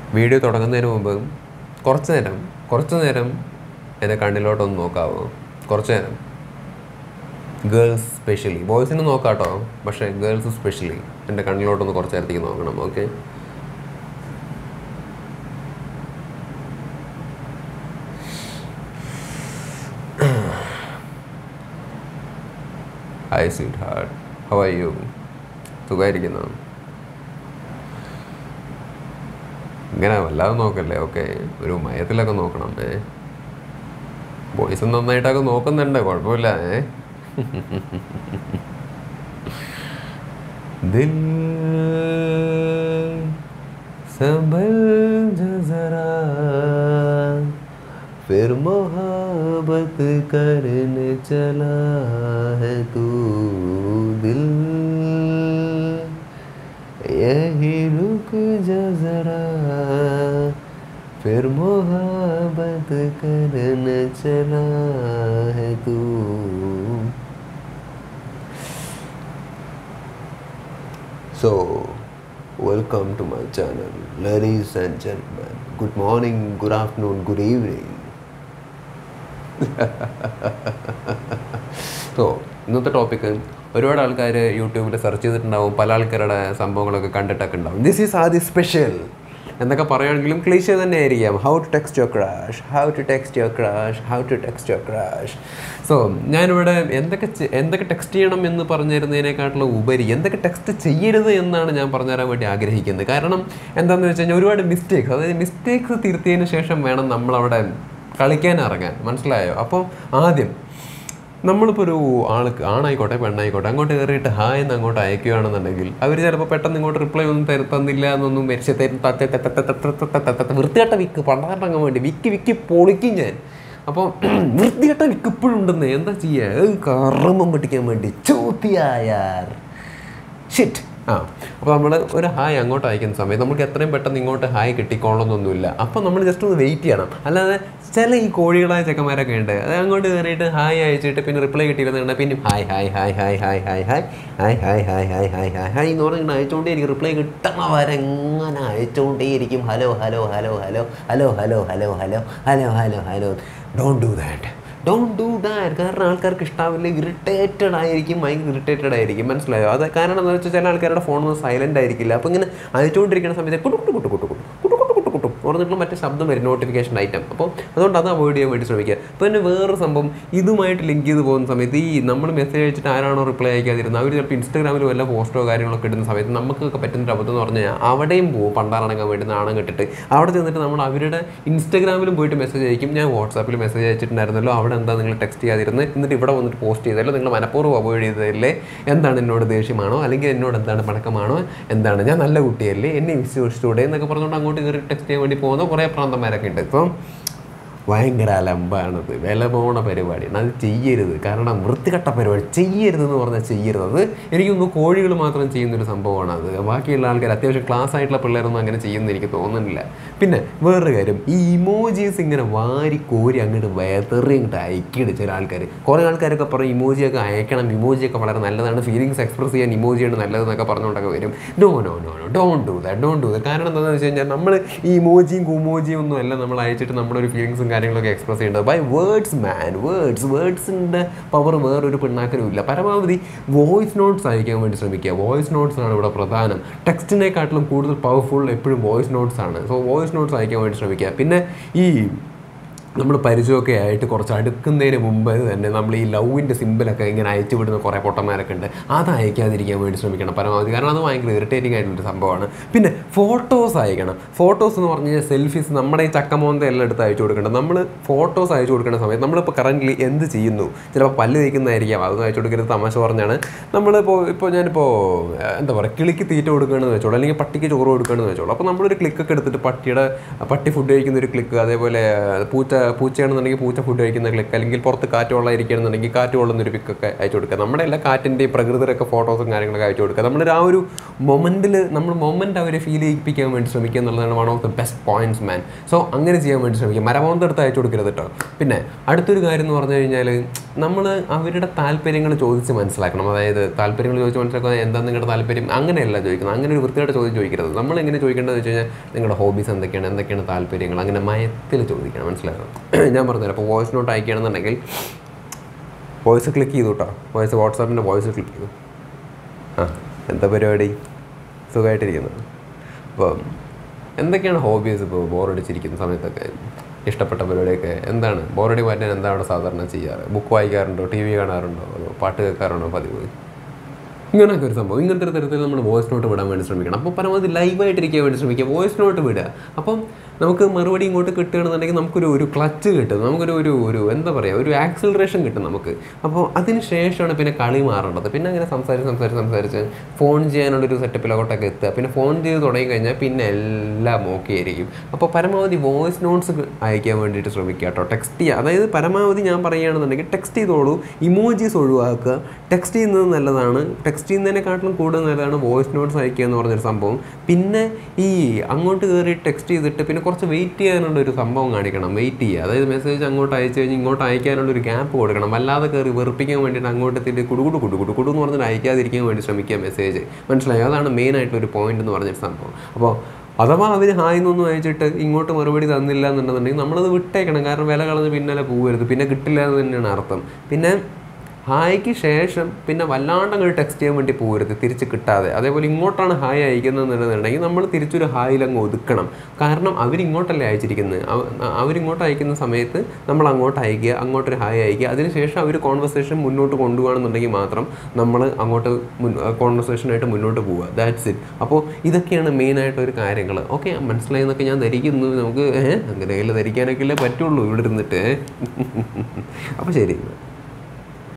Video തുടങ്ങുന്നതിന് മുമ്പ് കുറച്ച് നേരം കുറച്ച് നേരം എൻ്റെ കണ്ണിലോട്ടൊന്ന് നോക്കാവോ കുറച്ച് നേരം ഗേൾസ് സ്പെഷ്യലി ബോയ്സിന് നോക്കാട്ടോ പക്ഷേ ഗേൾസ് സ്പെഷ്യലി എൻ്റെ കണ്ണിലോട്ടൊന്ന് കുറച്ച് നേരത്തേക്ക് നോക്കണം okay hi sweet heart how are you സുഖമായിരിക്കുന്നു ഇങ്ങനെ വല്ലാതെ നോക്കല്ലേ ഓക്കെ ഒരു മയത്തിലൊക്കെ നോക്കണം ഏ ബോയ്സ് നന്നായിട്ടൊക്കെ നോക്കുന്നുണ്ട് കുഴപ്പമില്ല ഏ ദിൽ संभल जा जरा फिर मोहब्बत करने चला है तू दिल यही रुक जा जरा फिर मोहब्बत करने चला है तू So, welcome to my channel, ladies and gentlemen. Good morning, good afternoon, good evening. So ഇന്നത്തെ ടോപ്പിക്ക് ഒരുപാട് ആൾക്കാർ യൂട്യൂബിൽ സെർച്ച് ചെയ്തിട്ടുണ്ടാവും പല ആൾക്കാരുടെ സംഭവങ്ങളൊക്കെ കണ്ടിട്ടൊക്കെ ഉണ്ടാവും ദിസ് ഈസ് ആദ്യ സ്പെഷ്യൽ എന്നൊക്കെ പറയുകയാണെങ്കിലും ക്ലീശ തന്നെ ആയിരിക്കാം how to text your crush how to text your crush how to text your crush so ഞാനിവിടെ എന്തൊക്കെ ചെ- എന്തൊക്കെ ടെക്സ്റ്റ് ചെയ്യണം എന്ന് പറഞ്ഞു തരുന്നതിനെക്കാട്ടിലും ഉപരി എന്തൊക്കെ ടെക്സ്റ്റ് ചെയ്യരുത് എന്നാണ് ഞാൻ പറഞ്ഞു തരാൻ വേണ്ടി ആഗ്രഹിക്കുന്നത് കാരണം എന്താണെന്ന് വെച്ച് കഴിഞ്ഞാൽ ഒരുപാട് മിസ്റ്റേക്സ് അതായത് മിസ്റ്റേക്സ് തിരുത്തിയതിന് ശേഷം വേണം നമ്മളവിടെ കളിക്കാൻ ഇറങ്ങാൻ മനസ്സിലായോ അപ്പോൾ ആദ്യം നമ്മളിപ്പോൾ ഒരു ആൾക്ക് ആണായിക്കോട്ടെ പെണ്ണായിക്കോട്ടെ അങ്ങോട്ട് കയറിയിട്ട് ഹായ് എന്ന് അങ്ങോട്ട് അയക്കുകയാണെന്നുണ്ടെങ്കിൽ അവർ ചിലപ്പോൾ പെട്ടെന്ന് ഇങ്ങോട്ട് റിപ്ലൈ ഒന്നും തരു തന്നില്ല എന്നൊന്നും മരിച്ച വൃത്തികെട്ട വിക്ക് പണ്ടാറങ്ങാൻ വേണ്ടി വിക്ക് വിക്ക് പൊളിക്കും ഞാൻ അപ്പോൾ വൃത്തികെട്ട വിക്ക് ഇപ്പോഴും ഉണ്ടെന്ന് എന്താ ചെയ്യുക കറമ്പം പൊട്ടിക്കാൻ വേണ്ടി ചോദ്യായാർ ഷിറ്റ് ആ അപ്പോൾ നമ്മൾ ഒരു ഹായ് അങ്ങോട്ട് അയക്കുന്ന സമയത്ത് നമുക്ക് എത്രയും പെട്ടെന്ന് ഇങ്ങോട്ട് ഹായ് കിട്ടിക്കോളണമെന്നൊന്നുമില്ല അപ്പോൾ നമ്മൾ ജസ്റ്റ് ഒന്ന് വെയിറ്റ് ചെയ്യണം അല്ലാതെ ചില ഈ കോഴികളായ ചെക്കന്മാരൊക്കെ ഉണ്ട് അത് അങ്ങോട്ട് കയറിയിട്ട് ഹായ് അയച്ചിട്ട് പിന്നെ റിപ്ലൈ കിട്ടിയിരുന്നുണ്ട് പിന്നെ hi hi hi hi hi hi hi hi hi hi hi hi hi hi എന്ന് പറഞ്ഞിട്ട് അയച്ചുകൊണ്ടേയിരിക്കും റിപ്ലൈ കിട്ടണ വരെ എങ്ങനെ അയച്ചുകൊണ്ടേയിരിക്കും hello hello hello hello hello hello hello hello hello hello hello don't do that don't do that കാരണം ആൾക്കാർക്ക് ഇഷ്ടാവില്ല irritated ആയിരിക്കും ഭയങ്കര ഇറിറ്റേറ്റഡ് ആയിരിക്കും മനസ്സിലായോ അത് കാരണം എന്താണെന്ന് വെച്ചാൽ ചില ആൾക്കാരുടെ ഫോൺ സൈലൻ്റ് ആയിരിക്കില്ല അപ്പോൾ ഇങ്ങനെ അയച്ചുകൊണ്ടിരിക്കുന്ന സമയത്ത് കുട്ടു കുട്ടു കുട്ടു കുട്ടു കുട്ടു കുട്ടു കുട്ടു കുട്ടു കുട്ടു പറഞ്ഞിട്ടുള്ള മറ്റേ ശബ്ദം വരും നോട്ടിഫിക്കേഷൻ ഐറ്റം അപ്പോൾ അതുകൊണ്ട് അത് അവോയ്ഡ് ചെയ്യാൻ വേണ്ടി ശ്രമിക്കുക അപ്പോൾ തന്നെ വേറൊരു സംഭവം ഇതുമായിട്ട് ലിങ്ക് ചെയ്ത് പോകുന്ന സമയത്ത് ഈ നമ്മൾ മെസ്സേജ് അയച്ചിട്ട് ആരാണോ റിപ്ലൈ അയക്കാതിരുന്നത് അവർ ചിലപ്പോൾ ഇൻസ്റ്റാഗ്രാമിൽ വല്ല പോസ്റ്റോ കാര്യങ്ങളൊക്കെ ഇടുന്ന സമയത്ത് നമുക്കൊക്കെ പറ്റുന്ന അബദ്ധം എന്ന് പറഞ്ഞു കഴിഞ്ഞാൽ അവിടെയും പോകും പണ്ടാറടങ്ങാൻ വേണ്ടി നാണം കെട്ടിട്ട് അവിടെ ചെന്നിട്ട് നമ്മൾ അവരുടെ ഇൻസ്റ്റാഗ്രാമിലും പോയിട്ട് മെസ്സേജ് അയക്കും ഞാൻ വാട്സാപ്പിൽ മെസ്സേജ് അയച്ചിട്ടുണ്ടായിരുന്നല്ലോ അവിടെ എന്താ നിങ്ങൾ ടെക്സ്റ്റ് ചെയ്യാതിരുന്നത് എന്നിട്ട് ഇവിടെ വന്നിട്ട് പോസ്റ്റ് ചെയ്തല്ലോ നിങ്ങൾ മനഃപൂർവ്വം അവോയ്ഡ് ചെയ്തതല്ലേ എന്താണ് എന്നോട് ദേഷ്യമാണോ അല്ലെങ്കിൽ എന്നോട് എന്താണ് പണക്കമാണോ എന്താണ് ഞാൻ നല്ല കുട്ടിയല്ലേ എന്നെ വിശ്വസിച്ചൂടെ എന്നൊക്കെ പറഞ്ഞുകൊണ്ട് അങ്ങോട്ട് കയറി ടെക്സ്റ്റ് ചെയ്യാൻ വേണ്ടി പോകുന്ന കുറേ പ്രാന്തന്മാരൊക്കെ ഉണ്ട് ഇപ്പം ഭയങ്കര അലമ്പാണത് വില പോണ പരിപാടിയാണ് അത് ചെയ്യരുത് കാരണം വൃത്തികെട്ട പരിപാടി ചെയ്യരുത് എന്ന് പറഞ്ഞാൽ ചെയ്യരുത് അത് എനിക്കൊന്ന് കോഴികൾ മാത്രം ചെയ്യുന്നൊരു സംഭവമാണ് അത് ബാക്കിയുള്ള ആൾക്കാർ അത്യാവശ്യം ക്ലാസ് ആയിട്ടുള്ള പിള്ളേരൊന്നും അങ്ങനെ ചെയ്യുമെന്ന് എനിക്ക് തോന്നുന്നില്ല പിന്നെ വേറൊരു കാര്യം ഈ ഇമോജീസ് ഇങ്ങനെ വാരി കോരി അങ്ങോട്ട് വെതറി അങ്ങോട്ട് അയക്കിയിട്ട് ചില ആൾക്കാർ കുറേ ആൾക്കാരൊക്കെ പറയും ഇമോജിയൊക്കെ അയക്കണം ഇമോജിയൊക്കെ വളരെ നല്ലതാണ് ഫീലിങ്സ് എക്സ്പ്രസ് ചെയ്യാൻ ഇമോജിയാണ് നല്ലതെന്നൊക്കെ പറഞ്ഞുകൊണ്ടൊക്കെ വരും no no no no don't do that don't do that കാരണം എന്താണെന്ന് വെച്ച് കഴിഞ്ഞാൽ നമ്മൾ ഈ ഇമോജിയും കുമോജിയും ഒന്നും അല്ല നമ്മൾ അയച്ചിട്ട് നമ്മുടെ ഒരു ഫീലിങ്സും കാര്യങ്ങളൊക്കെ എക്സ്പ്രസ് ചെയ്യേണ്ടത് ബൈ വേർഡ്സ് മാൻ വേർഡ്സ് വേർഡ്സിൻ്റെ പവർ വേറൊരു പിണ്ണാക്കനും ഇല്ല പരമാവധി വോയിസ് നോട്ട്സ് അയക്കാൻ വേണ്ടി ശ്രമിക്കുക വോയിസ് നോട്ട്സ് ആണ് ഇവിടെ പ്രധാനം ടെക്സ്റ്റിനെക്കാട്ടിലും കൂടുതൽ പവർഫുൾ എപ്പോഴും വോയിസ് നോട്ട്സ് ആണ് സോ വോയിസ് നോട്ട്സ് അയക്കാൻ വേണ്ടി ശ്രമിക്കുക പിന്നെ ഈ നമ്മൾ പരിചയമൊക്കെ ആയിട്ട് കുറച്ച് അടുക്കുന്നതിന് മുമ്പ് തന്നെ നമ്മൾ ഈ ലവിൻ്റെ സിമ്പിളൊക്കെ ഇങ്ങനെ അയച്ചു വിടുന്ന കുറേ പൊട്ടന്മാരൊക്കെ ഉണ്ട് അത് അയക്കാതിരിക്കാൻ വേണ്ടി ശ്രമിക്കണം പരമാവധി കാരണം അത് ഭയങ്കര ഇറിറ്റേറ്റിംഗ് ആയിട്ടുള്ളൊരു സംഭവമാണ് പിന്നെ ഫോട്ടോസ് അയക്കണം ഫോട്ടോസ് എന്ന് പറഞ്ഞു കഴിഞ്ഞാൽ സെൽഫീസ് നമ്മുടെ ഈ ചക്കമോന്ത എല്ലാം എടുത്ത് അയച്ചു കൊടുക്കേണ്ടത് നമ്മൾ ഫോട്ടോസ് അയച്ചു കൊടുക്കുന്ന സമയത്ത് നമ്മളിപ്പോൾ കറൻ്റ്ലി എന്ത് ചെയ്യുന്നു ചിലപ്പോൾ പല്ല് തേക്കുന്നതായിരിക്കാം അതൊന്നും അയച്ചു കൊടുക്കരുത് തമാശ പറഞ്ഞാണ് നമ്മളിപ്പോൾ ഇപ്പോൾ ഞാനിപ്പോൾ ഏഹ്, എന്താ പറയുക കിളിക്ക് തീറ്റ കൊടുക്കുകയാണെന്ന് വെച്ചോളൂ അല്ലെങ്കിൽ പട്ടിക്ക് ചോറ് കൊടുക്കുകയാണെന്ന് വെച്ചോളൂ അപ്പോൾ നമ്മളൊരു ക്ലിക്കൊക്കെ എടുത്തിട്ട് പട്ടിയുടെ പട്ടി ഫുഡ് കഴിക്കുന്ന ഒരു ക്ലിക്ക് അതേപോലെ ഏഹ്, പൂച്ച പൂച്ചയാണെന്നുണ്ടെങ്കിൽ പൂച്ച ഫുഡ് കഴിക്കുന്ന ക്ലിക്ക് അല്ലെങ്കിൽ പുറത്ത് കാറ്റ് വെള്ളം ഇരിക്കുകയാണെന്നുണ്ടെങ്കിൽ കാറ്റ് കൊള്ളുന്ന ഒരു പിക്കൊക്കെ അയച്ചു കൊടുക്കുക നമ്മുടെ എല്ലാ കാറ്റിൻ്റെയും പ്രകൃതിയൊക്കെ ഫോട്ടോസും കാര്യങ്ങളൊക്കെ അയച്ചു കൊടുക്കുക നമ്മൾ ആ ഒരു മൊമെൻറ്റിൽ നമ്മൾ മൊമെൻറ്റ് അവരെ ഫീൽ ചെയ്യിപ്പിക്കാൻ വേണ്ടി ശ്രമിക്കുക എന്നുള്ളതാണ് one of the best points man so അങ്ങനെ ചെയ്യാൻ വേണ്ടി ശ്രമിക്കുക മരമോന്തെടുത്ത് അയച്ചു കൊടുക്കരുത് കേട്ടോ പിന്നെ അടുത്തൊരു കാര്യം എന്ന് പറഞ്ഞു കഴിഞ്ഞാൽ നമ്മൾ അവരുടെ താല്പര്യങ്ങൾ ചോദിച്ച് മനസ്സിലാക്കണം അതായത് താല്പര്യങ്ങൾ ചോദിച്ച് മനസ്സിലാക്കുന്നത് എന്താ നിങ്ങളുടെ താല്പര്യം അങ്ങനെയല്ല ചോദിക്കുന്നത് അങ്ങനെ ഒരു വൃത്തിയായിട്ട് ചോദ്യം ചോദിക്കരുത് നമ്മൾ എങ്ങനെ ചോദിക്കേണ്ടത് വെച്ച് കഴിഞ്ഞാൽ നിങ്ങളുടെ ഹോബീസ് എന്തൊക്കെയാണ് എന്തൊക്കെയാണ് താല്പര്യങ്ങൾ അങ്ങനെ മയത്തിൽ ചോദിക്കണം മനസ്സിലാക്കണം ഞാൻ പറഞ്ഞുതരാം അപ്പോൾ വോയിസ് നോട്ട് അയക്കുകയാണെന്നുണ്ടെങ്കിൽ വോയിസ് ക്ലിക്ക് ചെയ്തു കേട്ടോ വോയിസ് വാട്സാപ്പിൻ്റെ വോയിസ് ക്ലിക്ക് ചെയ്തു ആ എന്താ പരിപാടി സുഖമായിട്ടിരിക്കുന്നു അപ്പോൾ എന്തൊക്കെയാണ് ഹോബീസ് ഇപ്പോൾ ബോറടിച്ചിരിക്കുന്ന സമയത്തൊക്കെ ഇഷ്ടപ്പെട്ട പരിപാടിയൊക്കെ എന്താണ് ബോറടി മാറ്റാൻ എന്താണ് സാധാരണ ചെയ്യാറ് ബുക്ക് വായിക്കാറുണ്ടോ ടി വി കാണാറുണ്ടോ അതോ പാട്ട് കേൾക്കാറുണ്ടോ പതിവ് ഇങ്ങനെയൊക്കെ ഒരു സംഭവം ഇങ്ങനത്തെ ഒരു തരത്തിൽ നമ്മൾ വോയിസ് നോട്ട് വിടാൻ വേണ്ടി ശ്രമിക്കണം അപ്പോൾ പരമാവധി ലൈവായിട്ടിരിക്കാൻ വേണ്ടി ശ്രമിക്കുക വോയിസ് നോട്ട് വിടുക അപ്പം നമുക്ക് മറുപടി ഇങ്ങോട്ട് കിട്ടുകയാണെന്നുണ്ടെങ്കിൽ നമുക്കൊരു ഒരു ക്ലച്ച് കിട്ടും നമുക്കൊരു ഒരു ഒരു എന്താ പറയുക ഒരു ആക്സിലറേഷൻ കിട്ടും നമുക്ക് അപ്പോൾ അതിന് ശേഷമാണ് പിന്നെ കളി മാറേണ്ടത് പിന്നെ അങ്ങനെ സംസാരിച്ച് സംസാരിച്ച് സംസാരിച്ച് ഫോൺ ചെയ്യാനുള്ളൊരു സെറ്റപ്പിലോട്ടൊക്കെ എത്തുക പിന്നെ ഫോൺ ചെയ്ത് തുടങ്ങി കഴിഞ്ഞാൽ പിന്നെ എല്ലാം ഓക്കെ ആയിരിക്കും അപ്പോൾ പരമാവധി വോയിസ് നോട്ട്സ് അയക്കാൻ വേണ്ടിയിട്ട് ശ്രമിക്കുക കേട്ടോ ടെക്സ്റ്റ് ചെയ്യുക അതായത് പരമാവധി ഞാൻ പറയുകയാണെന്നുണ്ടെങ്കിൽ ടെക്സ്റ്റ് ചെയ്തോളൂ ഇമോജീസ് ഒഴിവാക്കുക ടെക്സ്റ്റ് ചെയ്യുന്നത് നല്ലതാണ് ടെക്സ്റ്റ് ചെയ്യുന്നതിനെക്കാട്ടിലും കൂടുതൽ നല്ലതാണ് വോയിസ് നോട്ട്സ് അയക്കുക എന്ന് പറഞ്ഞൊരു സംഭവം പിന്നെ ഈ അങ്ങോട്ട് കയറി ടെക്സ്റ്റ് ചെയ്തിട്ട് പിന്നെ കുറച്ച് വെയിറ്റ് ചെയ്യാനുള്ള ഒരു സംഭവം കാണിക്കണം വെയിറ്റ് ചെയ്യുക അതായത് മെസ്സേജ് അങ്ങോട്ട് അയച്ചു കഴിഞ്ഞ് ഇങ്ങോട്ട് അയക്കാനുള്ള ഒരു ഗ്യാപ്പ് കൊടുക്കണം വല്ലാതെ കയറി വെറുപ്പിക്കാൻ വേണ്ടിയിട്ട് അങ്ങോട്ട് എത്തിയിട്ട് കുടുകുടു കുടുകുടു കുടു എന്ന് പറഞ്ഞിട്ട് അയക്കാതിരിക്കാൻ വേണ്ടി ശ്രമിക്കുക മെസ്സേജ് മനസ്സിലായി അതാണ് മെയിൻ ആയിട്ടുള്ള പോയിന്റ് എന്ന് പറഞ്ഞൊരു സംഭവം അപ്പോൾ അഥവാ അവർ ഹായ് എന്നൊന്നും അയച്ചിട്ട് ഇങ്ങോട്ട് മറുപടി തന്നില്ല എന്നുണ്ടെന്നുണ്ടെങ്കിൽ നമ്മളത് വിട്ടേക്കണം കാരണം വില കളഞ്ഞ് പിന്നാലെ പോകരുത് പിന്നെ കിട്ടില്ല എന്ന് തന്നെയാണ് അർത്ഥം പിന്നെ ഹായ്ക്ക് ശേഷം പിന്നെ വല്ലാണ്ട് അങ്ങോട്ട് ടെക്സ്റ്റ് ചെയ്യാൻ വേണ്ടി പോകരുത് തിരിച്ച് കിട്ടാതെ അതേപോലെ ഇങ്ങോട്ടാണ് ഹായ് അയക്കുന്നതെന്നുണ്ടെന്നുണ്ടെങ്കിൽ നമ്മൾ തിരിച്ചൊരു ഹായിൽ അങ്ങ് ഒതുക്കണം കാരണം അവരിങ്ങോട്ടല്ലേ അയച്ചിരിക്കുന്നത് അവ- അവരിങ്ങോട്ട് അയക്കുന്ന സമയത്ത് നമ്മൾ അങ്ങോട്ട് അയക്കുക അങ്ങോട്ടൊരു ഹായ് അയക്കുക അതിനുശേഷം അവർ കോൺവെർസേഷൻ മുന്നോട്ട് കൊണ്ടുപോകണമെന്നുണ്ടെങ്കിൽ മാത്രം നമ്മൾ അങ്ങോട്ട് മുൻ കോൺവെർസേഷനായിട്ട് മുന്നോട്ട് പോവുക ദാറ്റ്സ് ഇറ്റ് അപ്പോൾ ഇതൊക്കെയാണ് മെയിനായിട്ട് ഒരു കാര്യങ്ങൾ ഓക്കെ മനസ്സിലായി എന്നൊക്കെ ഞാൻ ധരിക്കുന്നു നമുക്ക് ഏഹ് അങ്ങനെയെല്ലാം ധരിക്കാനൊക്കെ അല്ലേ പറ്റുള്ളൂ ഇവിടെ ഇരുന്നിട്ട് അപ്പോൾ ശരി